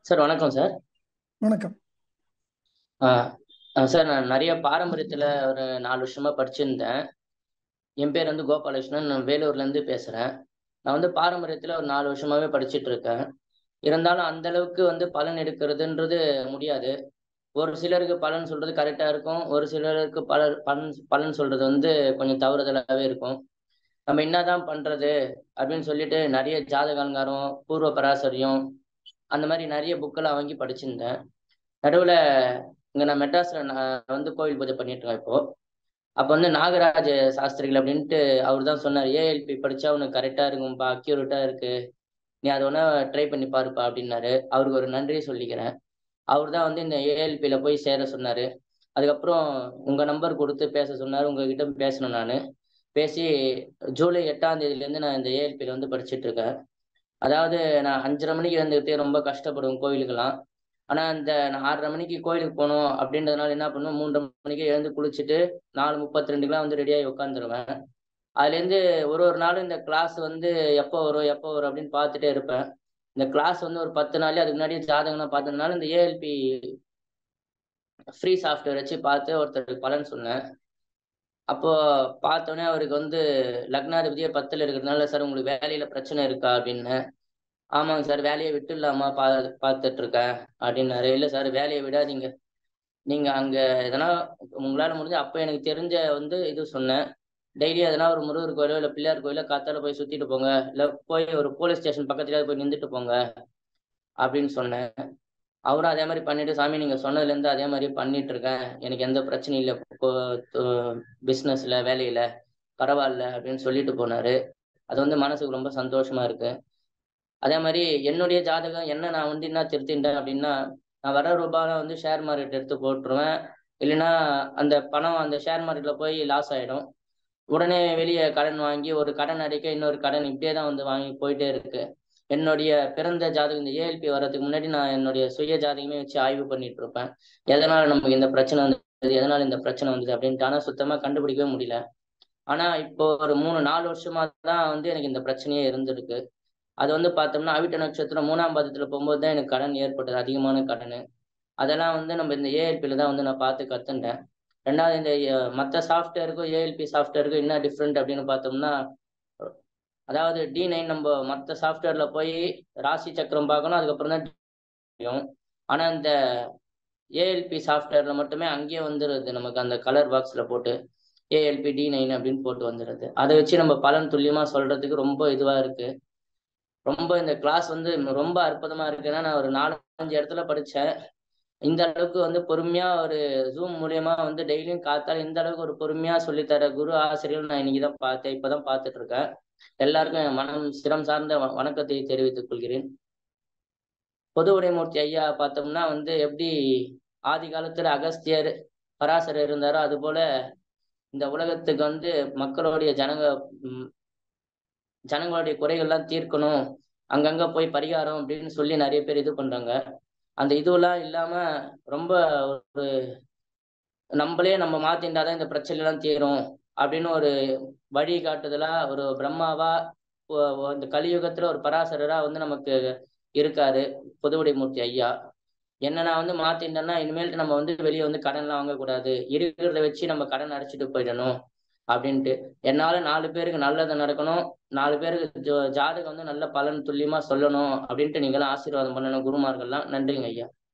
sir வணக்கம் sir வணக்கம் ஆஹ் ஆஹ் sir நான் நிறைய பாரம்பரியத்துல ஒரு நாலு வருஷமா படிச்சிருந்தேன் என் பேர் வந்து கோபாலகிருஷ்ணன் நான் வேலூர்ல இருந்து பேசுறேன் நான் வந்து பாரம்பரியத்துல ஒரு நாலு வருஷமாவே படிச்சிட்டு இருக்கேன் இருந்தாலும் அந்த அளவுக்கு வந்து பலன் எடுக்கிறதுன்றது முடியாது ஒரு சிலருக்கு பலன் சொல்றது கரெக்டா இருக்கும் ஒரு சிலருக்கு பல பலன் பலன் சொல்றது வந்து கொஞ்சம் தவறுதலாவே இருக்கும் நம்ம என்னதான் பண்றது அப்படின்னு சொல்லிட்டு நிறைய ஜாதக அலங்காரம் பூர்வ பராசரியம் அந்த மாதிரி நிறைய புக்கெல்லாம் வாங்கி படிச்சிருந்தேன் நடுவில் இங்கே நான் மெட்ராஸில் நான் வந்து கோவில் பூஜை பண்ணிட்டு இருக்கேன் இப்போ அப்போ வந்து நாகராஜ சாஸ்திரிகள் அப்படின்ட்டு அவர் தான் சொன்னார் ஏஎல்பி படித்தா உனக்கு கரெக்டாக இருக்கும்பா அக்யூரேட்டாக இருக்கு நீ அதை ஒன்றா ட்ரை பண்ணி பாருப்பா அப்படின்னாரு அவருக்கு ஒரு நன்றி சொல்லிக்கிறேன் அவர் தான் வந்து இந்த ஏஎல்பியில் போய் சேர சொன்னார் அதுக்கப்புறம் உங்கள் நம்பர் கொடுத்து பேச சொன்னார் உங்ககிட்ட பேசணும் நான் பேசி ஜூலை எட்டாம் தேதியிலேருந்து நான் இந்த ஏஎல்பியில் வந்து படிச்சுட்டு இருக்கேன் அதாவது நான் அஞ்சரை மணிக்கு எழுந்துக்கிட்டே ரொம்ப கஷ்டப்படுவேன் கோயிலுக்கெல்லாம் ஆனால் இந்த நான் ஆறரை மணிக்கு கோயிலுக்கு போகணும் அப்படின்றதுனால என்ன பண்ணுவேன் மூன்றரை மணிக்கு எழுந்து குளிச்சுட்டு நாலு முப்பத்தி ரெண்டுக்கெலாம் வந்து ரெடியாகி உட்காந்துருவேன் அதுலேருந்து ஒரு ஒரு நாளும் இந்த கிளாஸ் வந்து எப்போ வரும் எப்போ வரும் அப்படின்னு பார்த்துட்டே இருப்பேன் இந்த கிளாஸ் வந்து ஒரு பத்து நாள் அதுக்கு முன்னாடியே ஜாதகம்லாம் பார்த்ததுனால இந்த ஏஎல்பி ஃப்ரீ சாஃப்ட்வேர் வச்சு பார்த்து ஒருத்தருக்கு பலன் சொன்னேன் அப்போ பார்த்தோன்னே அவருக்கு வந்து லக்னாதிபதியே பத்தில் இருக்கிறதுனால சார் உங்களுக்கு வேலையில பிரச்சனை இருக்கா அப்படின்னு ஆமாங்க சார் வேலையை விட்டுடலாமா பா பார்த்துட்டு இருக்கேன் அப்படின்னாரு இல்லை சார் வேலையை விடாதீங்க நீங்க அங்க எதனா உங்களால முடிஞ்ச அப்போ எனக்கு தெரிஞ்ச வந்து இது சொன்னேன் டெய்லி எதனா ஒரு முருகர் கோயிலோ இல்லை பிள்ளையார் கோயிலோ காத்தால போய் சுத்திட்டு போங்க இல்லை போய் ஒரு போலீஸ் ஸ்டேஷன் பக்கத்துல போய் நின்றுட்டு போங்க அப்படின்னு சொன்னேன் அவரும் அதே மாதிரி பண்ணிட்டு சாமி நீங்க சொன்னதுல இருந்து அதே மாதிரி பண்ணிட்டு இருக்கேன் எனக்கு எந்த பிரச்சனையும் இல்லை பிஸ்னஸ்ல வேலையில பரவாயில்ல அப்படின்னு சொல்லிட்டு போனாரு அது வந்து மனசுக்கு ரொம்ப சந்தோஷமா இருக்கு அதே மாதிரி என்னுடைய ஜாதகம் என்ன நான் வந்து என்ன திருத்திட்டேன் அப்படின்னா நான் வர ரூபாய் வந்து ஷேர் மார்க்கெட் எடுத்து போட்டுருவேன் இல்லைன்னா அந்த பணம் அந்த ஷேர் மார்க்கெட்ல போய் லாஸ் ஆயிடும் உடனே வெளியே கடன் வாங்கி ஒரு கடன் அடைக்க இன்னொரு கடன் இப்படியே தான் வந்து வாங்கி போயிட்டே இருக்கு என்னுடைய பிறந்த ஜாதகம் இந்த ஏஎல்பி வர்றதுக்கு முன்னாடி நான் என்னுடைய சுய ஜாதகமே வச்சு ஆய்வு பண்ணிட்டு இருப்பேன் எதனால நமக்கு இந்த பிரச்சனை வந்தது எதனால இந்த பிரச்சனை வந்தது அப்படின்ட்டு ஆனால் சுத்தமா கண்டுபிடிக்கவே முடியல ஆனா இப்போ ஒரு மூணு நாலு வருஷமா தான் வந்து எனக்கு இந்த பிரச்சனையே இருந்திருக்கு அது வந்து பார்த்தோம்னா அவிட்ட நட்சத்திரம் மூணாம் பாதத்துல போகும்போது தான் எனக்கு கடன் ஏற்பட்டது அதிகமான கடன் அதெல்லாம் வந்து நம்ம இந்த ஏஎல்பியில தான் வந்து நான் பார்த்து கத்துட்டேன் ரெண்டாவது இந்த மற்ற சாஃப்ட்வேருக்கும் ஏஎல்பி சாஃப்ட்வேருக்கும் என்ன டிஃப்ரெண்ட் அப்படின்னு பார்த்தோம்னா அதாவது டி நைன் நம்ம மற்ற சாஃப்ட்வேர்ல போய் ராசி சக்கரம் பார்க்கணும் அதுக்கப்புறம் தான் தெரியும் ஆனா இந்த ஏஎல்பி சாஃப்ட்வேர்ல மட்டுமே அங்கேயே வந்துடுது நமக்கு அந்த கலர் பாக்ஸ்ல போட்டு ஏஎல்பி டி நைன் அப்படின்னு போட்டு வந்துடுது அதை வச்சு நம்ம பலன் துல்லியமா சொல்றதுக்கு ரொம்ப இதுவா இருக்கு ரொம்ப இந்த கிளாஸ் வந்து ரொம்ப அற்புதமா இருக்குன்னா நான் ஒரு நாலஞ்சு இடத்துல படிச்சேன் இந்த அளவுக்கு வந்து பொறுமையா ஒரு ஜூம் மூலியமா வந்து டெய்லியும் காத்தால இந்த அளவுக்கு ஒரு பொறுமையா சொல்லித்தர குரு ஆசிரியர் நான் இன்னைக்கு தான் பார்த்தேன் இப்பதான் பார்த்துட்டு இருக்கேன் எல்லாருக்கும் என் மனம் சிரம் சார்ந்த வணக்கத்தை தெரிவித்துக் கொள்கிறேன் பொது உடைமூர்த்தி ஐயா பார்த்தோம்னா வந்து எப்படி ஆதி காலத்துல அகஸ்தியர் பராசரர் இருந்தாரோ அது போல இந்த உலகத்துக்கு வந்து மக்களுடைய ஜனங்க ஜனங்களுடைய குறைகள்லாம் தீர்க்கணும் அங்கங்க போய் பரிகாரம் அப்படின்னு சொல்லி நிறைய பேர் இது பண்றாங்க அந்த இதுவெல்லாம் இல்லாம ரொம்ப ஒரு நம்மளே நம்ம மாத்தின்றாதான் இந்த பிரச்சனை எல்லாம் தீரும் அப்படின்னு ஒரு வழி காட்டுதலா ஒரு பிரம்மாவா இந்த கலியுகத்துல ஒரு பராசரரா வந்து நமக்கு இருக்காரு புதுவுடைமூர்த்தி ஐயா என்ன நான் வந்து மாத்திட்டேன்னா இனிமேல்ட்டு நம்ம வந்து வெளியே வந்து கடன்லாம் வாங்கக்கூடாது இருக்கிறத வச்சு நம்ம கடன் அடைச்சிட்டு போயிடணும் அப்படின்ட்டு என்னால நாலு பேருக்கு நல்லது நடக்கணும் நாலு பேருக்கு ஜாதகம் வந்து நல்ல பலன் துல்லியமா சொல்லணும் அப்படின்ட்டு நீங்களாம் ஆசீர்வாதம் பண்ணணும் குருமார்கள்லாம் நன்றிங்க ஐயா